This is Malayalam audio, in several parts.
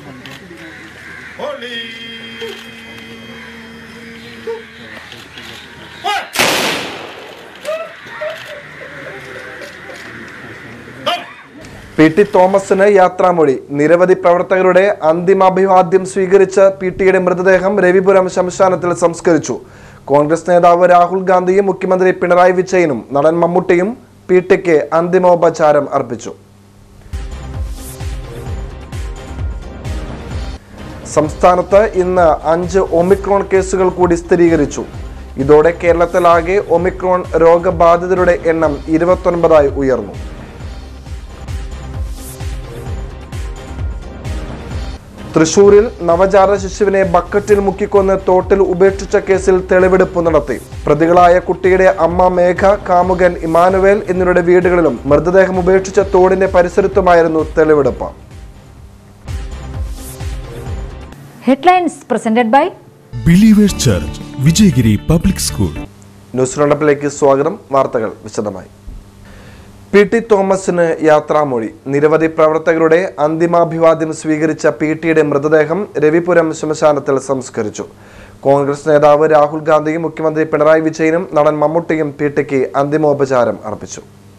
Holy. പി ടി തോമസിന് യാത്രാമൊഴി നിരവധി പ്രവർത്തകരുടെ അന്തിമാഭിവാദ്യം സ്വീകരിച്ച് പി ടിയുടെ മൃതദേഹം രവിപുരം ശ്മശാനത്തിൽ സംസ്കരിച്ചു കോൺഗ്രസ് നേതാവ് രാഹുൽ ഗാന്ധിയും മുഖ്യമന്ത്രി പിണറായി വിജയനും നടൻ മമ്മൂട്ടിയും പി ടിക്ക് അന്തിമോപചാരം അർപ്പിച്ചു സംസ്ഥാനത്ത് ഇന്ന് അഞ്ച് ഒമിക്രോൺ കേസുകൾ കൂടി സ്ഥിരീകരിച്ചു ഇതോടെ കേരളത്തിലാകെ ഒമിക്രോൺ രോഗബാധിതരുടെ എണ്ണം ഇരുപത്തൊൻപതായി ഉയർന്നു തൃശൂരിൽ നവജാത ശിശുവിനെ ബക്കറ്റിൽ മുക്കിക്കൊന്ന് തോട്ടിൽ ഉപേക്ഷിച്ച കേസിൽ തെളിവെടുപ്പ് നടത്തി പ്രതികളായ കുട്ടിയുടെ അമ്മ മേഘ കാമുകൻ ഇമാനുവേൽ എന്നിവരുടെ വീടുകളിലും മൃതദേഹം ഉപേക്ഷിച്ച തോടിന്റെ പരിസരത്തുമായിരുന്നു തെളിവെടുപ്പ് Headlines presented by believers church Vijayagiri public school news റൗണ്ടപ്പിലേക്ക് സ്വാഗതം വാർത്തകൾ വിശദമായി പി ടി തോമസിന് യാത്രാമൊഴി നിരവധി പ്രവർത്തകരുടെ അന്തിമാഭിവാദ്യം സ്വീകരിച്ച പി ടിയുടെ മൃതദേഹം രവിപുരം ശ്മശാനത്തിൽ സംസ്കരിച്ചു കോൺഗ്രസ് നേതാവ് രാഹുൽ ഗാന്ധിയും മുഖ്യമന്ത്രി പിണറായി വിജയനും നടൻ മമ്മൂട്ടിയും പി ടിക്ക് അന്തിമോപചാരം അർപ്പിച്ചു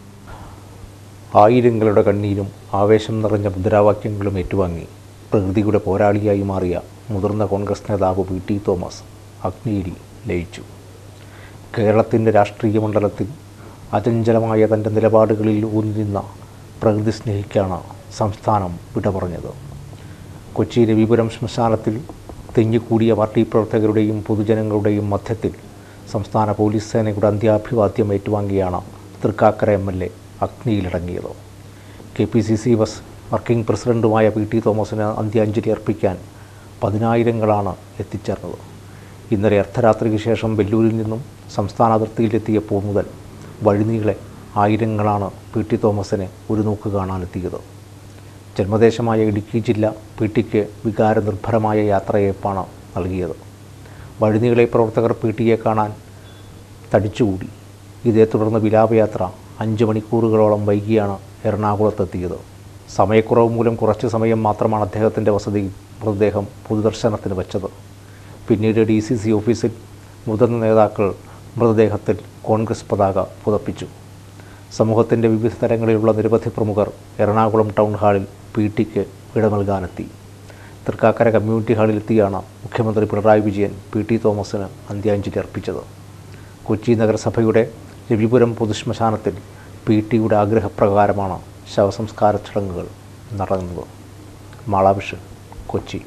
ആയിരങ്ങളുടെ കണ്ണീരും ആവേശം നിറഞ്ഞ മുദ്രാവാക്യങ്ങളും ഏറ്റുവാങ്ങി പ്രകൃതിയുടെ പോരാളിയായി മാറിയ മുതിർന്ന കോൺഗ്രസ് നേതാവ് പി ടി തോമസ് അഗ്നിയിൽ ലയിച്ചു കേരളത്തിൻ്റെ രാഷ്ട്രീയ മണ്ഡലത്തിൽ അചഞ്ചലമായ തൻ്റെ നിലപാടുകളിൽ ഊന്നി നിന്ന പ്രകൃതി സ്നേഹിക്കാണ് സംസ്ഥാനം വിട പറഞ്ഞത് കൊച്ചി രവിപുരം ശ്മശാനത്തിൽ തിങ്ങിക്കൂടിയ പാർട്ടി പ്രവർത്തകരുടെയും പൊതുജനങ്ങളുടെയും മധ്യത്തിൽ സംസ്ഥാന പോലീസ് സേനയുടെ അന്ത്യാഭിവാദ്യം ഏറ്റുവാങ്ങിയാണ് തൃക്കാക്കര എം എൽ എ അഗ്നിയിലിറങ്ങിയത് കെ പി സി സി ബസ് വർക്കിംഗ് പ്രസിഡൻറ്റുമായ പി ടി തോമസിന് അന്ത്യാഞ്ജലി അർപ്പിക്കാൻ പതിനായിരങ്ങളാണ് എത്തിച്ചേർന്നത് ഇന്നലെ അർദ്ധരാത്രിക്ക് ശേഷം വെല്ലൂരിൽ നിന്നും സംസ്ഥാന അതിർത്തിയിലെത്തിയപ്പോൾ മുതൽ വഴിനീളെ ആയിരങ്ങളാണ് പി ടി തോമസിനെ ഒരു നോക്ക് കാണാനെത്തിയത് ജന്മദേശമായ ഇടുക്കി ജില്ല പി ടിക്ക് വികാരനിർഭരമായ യാത്രയയപ്പാണ് നൽകിയത് വഴിനീളെ പ്രവർത്തകർ പി ടിയെ കാണാൻ തടിച്ചുകൂടി ഇതേ തുടർന്ന് വിലാപയാത്ര അഞ്ച് മണിക്കൂറുകളോളം വൈകിയാണ് എറണാകുളത്തെത്തിയത് സമയക്കുറവ് മൂലം കുറച്ച് സമയം മാത്രമാണ് അദ്ദേഹത്തിൻ്റെ വസതിയിൽ മൃതദേഹം പൊതുദർശനത്തിന് വച്ചത് പിന്നീട് ഡി സി സി ഓഫീസിൽ മുതിർന്ന നേതാക്കൾ മൃതദേഹത്തിൽ കോൺഗ്രസ് പതാക പുതപ്പിച്ചു സമൂഹത്തിൻ്റെ വിവിധ തലങ്ങളിലുള്ള നിരവധി പ്രമുഖർ എറണാകുളം ടൗൺ ഹാളിൽ പി ടിക്ക് ഇട നൽകാനെത്തി തൃക്കാക്കര കമ്മ്യൂണിറ്റി ഹാളിലെത്തിയാണ് മുഖ്യമന്ത്രി പിണറായി വിജയൻ പി ടി തോമസിന് അന്ത്യാഞ്ജലി അർപ്പിച്ചത് കൊച്ചി നഗരസഭയുടെ രവിപുരം പൊതുശ്മശാനത്തിൽ പി ടിയുടെ ആഗ്രഹപ്രകാരമാണ് ശവസംസ്കാര ചടങ്ങുകൾ നടന്നത് മാളാവിഷൻ കൊച്ചി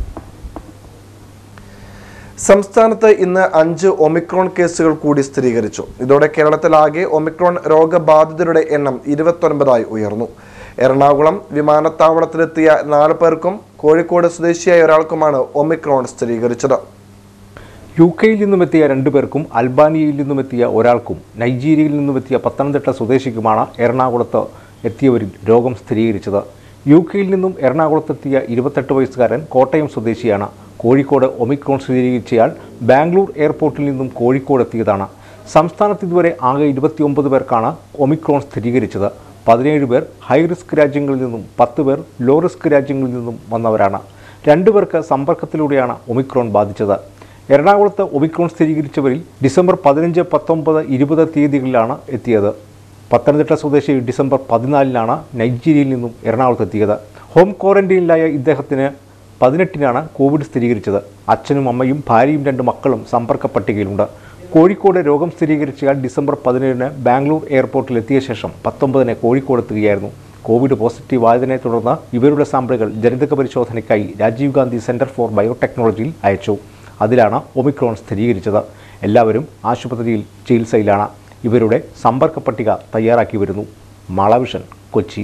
സംസ്ഥാനത്ത് ഇന്ന് അഞ്ച് ഒമിക്രോൺ കേസുകൾ കൂടി സ്ഥിരീകരിച്ചു ഇതോടെ കേരളത്തിലാകെ ഒമിക്രോൺ രോഗബാധിതരുടെ എണ്ണം ഇരുപത്തൊൻപതായി ഉയർന്നു എറണാകുളം വിമാനത്താവളത്തിലെത്തിയ നാല് പേർക്കും കോഴിക്കോട് സ്വദേശിയായ ഒരാൾക്കുമാണ് ഒമിക്രോൺ സ്ഥിരീകരിച്ചത് യു കെയിൽ നിന്നുമെത്തിയ രണ്ടു പേർക്കും അൽബാനിയയിൽ നിന്നുമെത്തിയ ഒരാൾക്കും നൈജീരിയയിൽ നിന്നുമെത്തിയ പത്തനംതിട്ട സ്വദേശിക്കുമാണ് എറണാകുളത്ത് എത്തിയവരിൽ രോഗം സ്ഥിരീകരിച്ചത് യു കെയിൽ നിന്നും എറണാകുളത്തെത്തിയ ഇരുപത്തെട്ട് വയസ്സുകാരൻ കോട്ടയം സ്വദേശിയാണ് കോഴിക്കോട് ഒമിക്രോൺ സ്ഥിരീകരിച്ചയാൾ ബാംഗ്ലൂർ എയർപോർട്ടിൽ നിന്നും കോഴിക്കോട് എത്തിയതാണ് സംസ്ഥാനത്ത് ഇതുവരെ ആകെ ഇരുപത്തിയൊമ്പത് പേർക്കാണ് ഒമിക്രോൺ സ്ഥിരീകരിച്ചത് പതിനേഴ് പേർ ഹൈ റിസ്ക് രാജ്യങ്ങളിൽ നിന്നും പത്ത് പേർ ലോ റിസ്ക് രാജ്യങ്ങളിൽ നിന്നും വന്നവരാണ് രണ്ടു പേർക്ക് സമ്പർക്കത്തിലൂടെയാണ് ഒമിക്രോൺ ബാധിച്ചത് എറണാകുളത്ത് ഒമിക്രോൺ സ്ഥിരീകരിച്ചവരിൽ ഡിസംബർ പതിനഞ്ച് പത്തൊമ്പത് ഇരുപത് തീയതികളിലാണ് എത്തിയത് പത്തനംതിട്ട സ്വദേശി ഡിസംബർ പതിനാലിനാണ് നൈജീരിയയിൽ നിന്നും എറണാകുളത്തെത്തിയത് ഹോം ക്വാറന്റൈനിലായ ഇദ്ദേഹത്തിന് പതിനെട്ടിനാണ് കോവിഡ് സ്ഥിരീകരിച്ചത് അച്ഛനും അമ്മയും ഭാര്യയും രണ്ട് മക്കളും സമ്പർക്ക പട്ടികയിലുണ്ട് കോഴിക്കോട് രോഗം സ്ഥിരീകരിച്ചയാൾ ഡിസംബർ പതിനേഴിന് ബാംഗ്ലൂർ എയർപോർട്ടിൽ എത്തിയ ശേഷം പത്തൊമ്പതിന് കോഴിക്കോട് എത്തുകയായിരുന്നു കോവിഡ് പോസിറ്റീവ് ആയതിനെ തുടർന്ന് ഇവരുടെ സാമ്പിളുകൾ ജനിതക പരിശോധനയ്ക്കായി രാജീവ് ഗാന്ധി സെന്റർ ഫോർ ബയോടെക്നോളജിയിൽ അയച്ചു അതിലാണ് ഒമിക്രോൺ സ്ഥിരീകരിച്ചത് എല്ലാവരും ആശുപത്രിയിൽ ചികിത്സയിലാണ് ഇവരുടെ സമ്പർക്ക പട്ടിക തയ്യാറാക്കി വരുന്നു മാളവിഷൻ കൊച്ചി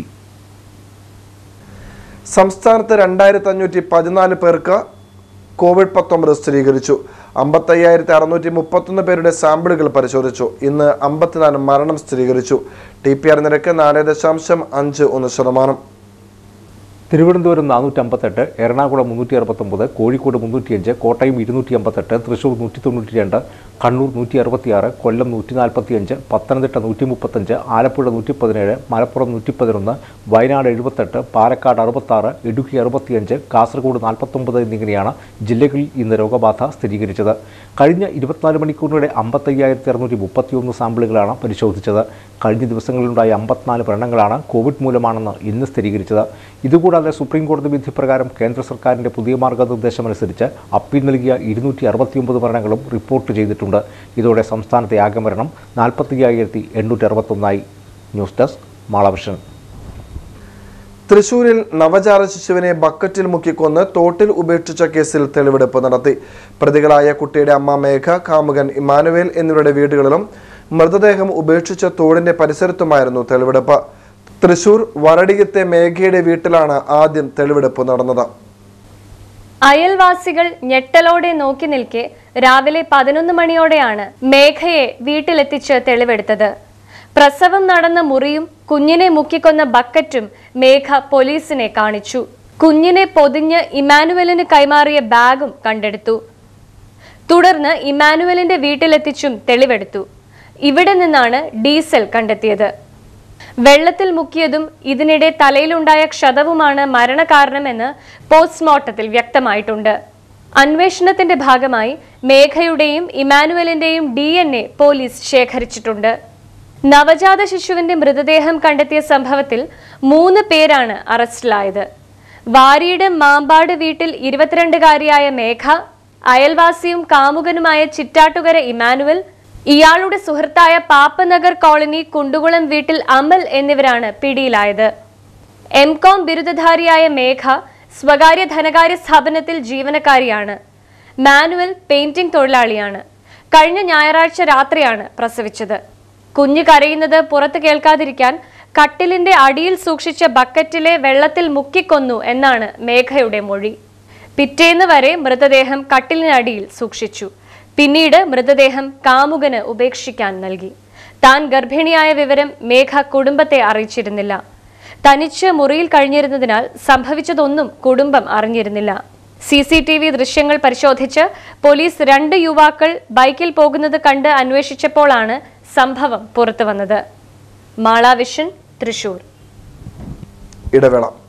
സംസ്ഥാനത്ത് രണ്ടായിരത്തി അഞ്ഞൂറ്റി പതിനാല് പേർക്ക് കോവിഡ് പത്തൊമ്പത് സ്ഥിരീകരിച്ചു അമ്പത്തയ്യായിരത്തി അറുന്നൂറ്റി മുപ്പത്തൊന്ന് പേരുടെ സാമ്പിളുകൾ പരിശോധിച്ചു ഇന്ന് അമ്പത്തിനാല് മരണം സ്ഥിരീകരിച്ചു ടി പി ആർ നിരക്ക് നാല് ദശാംശം അഞ്ച് ഒന്ന് ശതമാനം തിരുവനന്തപുരം നാനൂറ്റി അമ്പത്തെട്ട് എറണാകുളം മുന്നൂറ്റി അറുപത്തൊമ്പത് കോഴിക്കോട് മുന്നൂറ്റിയഞ്ച് കോട്ടയം ഇരുന്നൂറ്റി അമ്പത്തെട്ട് തൃശൂർ നൂറ്റി തൊണ്ണൂറ്റി രണ്ട് കണ്ണൂർ നൂറ്റി അറുപത്തിയാറ് കൊല്ലം നൂറ്റി നാൽപ്പത്തിയഞ്ച് പത്തനംതിട്ട നൂറ്റി മുപ്പത്തഞ്ച് ആലപ്പുഴ നൂറ്റി പതിനേഴ് മലപ്പുറം നൂറ്റി പതിനൊന്ന് വയനാട് എഴുപത്തെട്ട് പാലക്കാട് അറുപത്താറ് ഇടുക്കി അറുപത്തിയഞ്ച് കാസർഗോഡ് നാൽപ്പത്തൊമ്പത് എന്നിങ്ങനെയാണ് ജില്ലകളിൽ ഇന്ന് രോഗബാധ സ്ഥിരീകരിച്ചത് കഴിഞ്ഞ ഇരുപത്തിനാല് മണിക്കൂറിനിടെ അമ്പത്തയ്യായിരത്തി അറുന്നൂറ്റി മുപ്പത്തിയൊന്ന് സാമ്പിളുകളാണ് പരിശോധിച്ചത് കഴിഞ്ഞ ദിവസങ്ങളിലുണ്ടായ അമ്പത്തിനാല് മരണങ്ങളാണ് കോവിഡ് മൂലമാണെന്ന് ഇന്ന് സ്ഥിരീകരിച്ചത് ഇതുകൂടാതെ സുപ്രീം കോടതി വിധി പ്രകാരം കേന്ദ്ര സർക്കാരിന്റെ പുതിയ മാർഗനിർദ്ദേശമനുസരിച്ച് അപ്പീൽ നൽകിയ ഇരുന്നൂറ്റി അറുപത്തിയൊമ്പത് മരണങ്ങളും റിപ്പോർട്ട് ചെയ്തിട്ടുണ്ട് ഇതോടെ സംസ്ഥാനത്തെ ആകെ മരണം നാൽപ്പത്തി എണ്ണൂറ്റി അറുപത്തൊന്നായി ന്യൂസ് ഡെസ്ക് മാളവിഷൻ തൃശൂരിൽ നവജാത ശിശുവിനെ ബക്കറ്റിൽ മുക്കിക്കൊന്ന് തോട്ടിൽ ഉപേക്ഷിച്ച കേസിൽ തെളിവെടുപ്പ് നടത്തി പ്രതികളായ കുട്ടിയുടെ അമ്മ മേഘ കാമുകൻ ഇമാനുവേൽ എന്നിവരുടെ വീടുകളിലും മൃതദേഹം ഉപേക്ഷിച്ച തോടിന്റെ പരിസരത്തുമായിരുന്നു തെളിവെടുപ്പ് തൃശൂർ വരടിയത്തെ മേഘയുടെ വീട്ടിലാണ് ആദ്യം തെളിവെടുപ്പ് നടന്നത് അയൽവാസികൾ ഞെട്ടലോടെ നോക്കി നിൽക്കെ രാവിലെ പതിനൊന്ന് മണിയോടെയാണ് മേഘയെ വീട്ടിലെത്തിച്ച് തെളിവെടുത്തത് പ്രസവം നടന്ന മുറിയും കുഞ്ഞിനെ മുക്കിക്കൊന്ന ബക്കറ്റും മേഘ പോലീസിനെ കാണിച്ചു കുഞ്ഞിനെ പൊതിഞ്ഞ് ഇമാനുവലിന് കൈമാറിയ ബാഗും കണ്ടെടുത്തു തുടർന്ന് ഇമാനുവലിന്റെ വീട്ടിലെത്തിച്ചും തെളിവെടുത്തു ഇവിടെ നിന്നാണ് ഡീസൽ കണ്ടെത്തിയത് വെള്ളത്തിൽ മുക്കിയതും ഇതിനിടെ തലയിലുണ്ടായ ക്ഷതവുമാണ് മരണകാരണമെന്ന് പോസ്റ്റ്മോർട്ടത്തിൽ വ്യക്തമായിട്ടുണ്ട് അന്വേഷണത്തിന്റെ ഭാഗമായി മേഘയുടെയും ഇമാനുവലിന്റെയും ഡി എൻ എ പോലീസ് ശേഖരിച്ചിട്ടുണ്ട് നവജാത ശിശുവിന്റെ മൃതദേഹം കണ്ടെത്തിയ സംഭവത്തിൽ മൂന്ന് പേരാണ് അറസ്റ്റിലായത് വാരിയുടെ മാമ്പാട് വീട്ടിൽ ഇരുപത്തിരണ്ടുകാരിയായ മേഘ അയൽവാസിയും കാമുകനുമായ ചിറ്റാട്ടുകര ഇമാനുവൽ ഇയാളുടെ സുഹൃത്തായ പാപ്പനഗർ കോളനി കുണ്ടുകുളം വീട്ടിൽ അമൽ എന്നിവരാണ് പിടിയിലായത് എം കോം ബിരുദധാരിയായ മേഘ സ്വകാര്യ ധനകാര്യ സ്ഥാപനത്തിൽ ജീവനക്കാരിയാണ് മാനുവൽ പെയിന്റിംഗ് തൊഴിലാളിയാണ് കഴിഞ്ഞ ഞായറാഴ്ച രാത്രിയാണ് പ്രസവിച്ചത് കുഞ്ഞ് കരയുന്നത് പുറത്ത് കേൾക്കാതിരിക്കാൻ കട്ടിലിന്റെ അടിയിൽ സൂക്ഷിച്ച ബക്കറ്റിലെ വെള്ളത്തിൽ മുക്കിക്കൊന്നു എന്നാണ് മേഘയുടെ മൊഴി പിറ്റേന്ന് വരെ മൃതദേഹം കട്ടിലിനടിയിൽ സൂക്ഷിച്ചു പിന്നീട് മൃതദേഹം കാമുകന് ഉപേക്ഷിക്കാൻ നൽകി താൻ ഗർഭിണിയായ വിവരം മേഘ കുടുംബത്തെ അറിയിച്ചിരുന്നില്ല തനിച്ച് മുറിയിൽ കഴിഞ്ഞിരുന്നതിനാൽ സംഭവിച്ചതൊന്നും കുടുംബം അറിഞ്ഞിരുന്നില്ല സി സി ടി വി ദൃശ്യങ്ങൾ പരിശോധിച്ച് പോലീസ് രണ്ട് യുവാക്കൾ ബൈക്കിൽ പോകുന്നത് കണ്ട് അന്വേഷിച്ചപ്പോഴാണ് സംഭവം പുറത്തുവന്നത് മാളാവിഷൻ തൃശൂർ ഇടവേള